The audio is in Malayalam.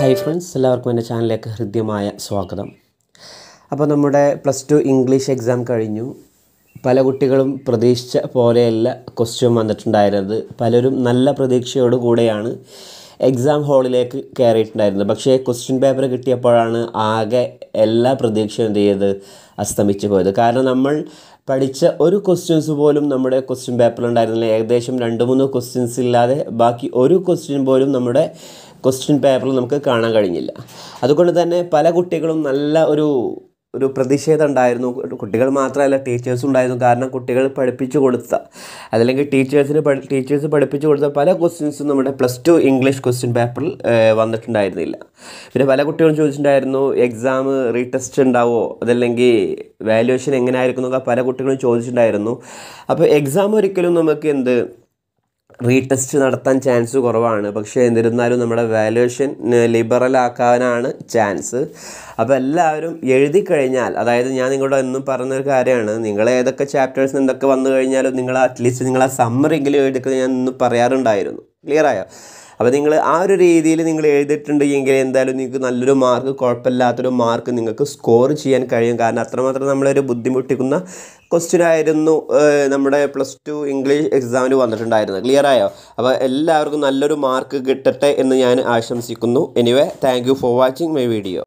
ഹായ് ഫ്രണ്ട്സ് എല്ലാവർക്കും എൻ്റെ ചാനലിലേക്ക് ഹൃദ്യമായ സ്വാഗതം അപ്പോൾ നമ്മുടെ പ്ലസ് ടു ഇംഗ്ലീഷ് എക്സാം കഴിഞ്ഞു പല കുട്ടികളും പ്രതീക്ഷിച്ച പോലെയല്ല ക്വസ്റ്റ്യൻ വന്നിട്ടുണ്ടായിരുന്നത് പലരും നല്ല പ്രതീക്ഷയോട് കൂടെയാണ് എക്സാം ഹാളിലേക്ക് കയറിയിട്ടുണ്ടായിരുന്നത് പക്ഷേ ക്വസ്റ്റ്യൻ പേപ്പർ കിട്ടിയപ്പോഴാണ് ആകെ എല്ലാ പ്രതീക്ഷയും എന്ത് ചെയ്ത് അസ്തമിച്ചു പോയത് കാരണം നമ്മൾ പഠിച്ച ഒരു ക്വസ്റ്റ്യൻസ് പോലും നമ്മുടെ ക്വസ്റ്റ്യൻ പേപ്പറിൽ ഉണ്ടായിരുന്നില്ല ഏകദേശം രണ്ട് മൂന്ന് ക്വസ്റ്റ്യൻസ് ഇല്ലാതെ ബാക്കി ഒരു ക്വസ്റ്റ്യൻ പോലും നമ്മുടെ ക്വസ്റ്റ്യൻ പേപ്പറിൽ നമുക്ക് കാണാൻ കഴിഞ്ഞില്ല അതുകൊണ്ട് തന്നെ പല കുട്ടികളും നല്ല ഒരു ഒരു പ്രതിഷേധം ഉണ്ടായിരുന്നു കുട്ടികൾ മാത്രമല്ല ടീച്ചേഴ്സും ഉണ്ടായിരുന്നു കാരണം കുട്ടികൾ പഠിപ്പിച്ചു കൊടുത്ത അതല്ലെങ്കിൽ ടീച്ചേഴ്സിന് പഠി ടീച്ചേഴ്സ് പഠിപ്പിച്ചു കൊടുത്ത പല ക്വസ്റ്റ്യൻസും നമ്മുടെ പ്ലസ് ടു ഇംഗ്ലീഷ് ക്വസ്റ്റ്യൻ പേപ്പറിൽ വന്നിട്ടുണ്ടായിരുന്നില്ല പിന്നെ പല കുട്ടികളും ചോദിച്ചിട്ടുണ്ടായിരുന്നു എക്സാം റീടെസ്റ്റ് ഉണ്ടാവുമോ അതല്ലെങ്കിൽ വാല്യുവേഷൻ എങ്ങനെയായിരിക്കും എന്നൊക്കെ പല കുട്ടികളും ചോദിച്ചിട്ടുണ്ടായിരുന്നു അപ്പോൾ എക്സാം ഒരിക്കലും നമുക്ക് എന്ത് റീടെസ്റ്റ് നടത്താൻ ചാൻസ് കുറവാണ് പക്ഷേ എന്നിരുന്നാലും നമ്മുടെ വാല്യുവേഷൻ ലിബറൽ ആക്കാനാണ് ചാൻസ് അപ്പോൾ എല്ലാവരും എഴുതി കഴിഞ്ഞാൽ അതായത് ഞാൻ നിങ്ങളോട് എന്നും പറഞ്ഞൊരു കാര്യമാണ് നിങ്ങൾ ഏതൊക്കെ ചാപ്റ്റേഴ്സ് എന്തൊക്കെ വന്നു കഴിഞ്ഞാലും നിങ്ങൾ അറ്റ്ലീസ്റ്റ് നിങ്ങൾ ആ സമ്മറെങ്കിലും എഴുതിക്കുന്നത് ഞാൻ ഇന്ന് പറയാറുണ്ടായിരുന്നു ക്ലിയർ ആയോ അപ്പോൾ നിങ്ങൾ ആ ഒരു രീതിയിൽ നിങ്ങൾ എഴുതിയിട്ടുണ്ടെങ്കിൽ എന്തായാലും നിങ്ങൾക്ക് നല്ലൊരു മാർക്ക് കുഴപ്പമില്ലാത്തൊരു മാർക്ക് നിങ്ങൾക്ക് സ്കോർ ചെയ്യാൻ കഴിയും കാരണം അത്രമാത്രം നമ്മളൊരു ബുദ്ധിമുട്ടിക്കുന്ന ക്വസ്റ്റ്യൻ ആയിരുന്നു നമ്മുടെ പ്ലസ് ടു ഇംഗ്ലീഷ് എക്സാമിന് വന്നിട്ടുണ്ടായിരുന്നത് ക്ലിയർ ആയോ അപ്പോൾ എല്ലാവർക്കും നല്ലൊരു മാർക്ക് കിട്ടട്ടെ എന്ന് ഞാൻ ആശംസിക്കുന്നു anyway thank you for watching my video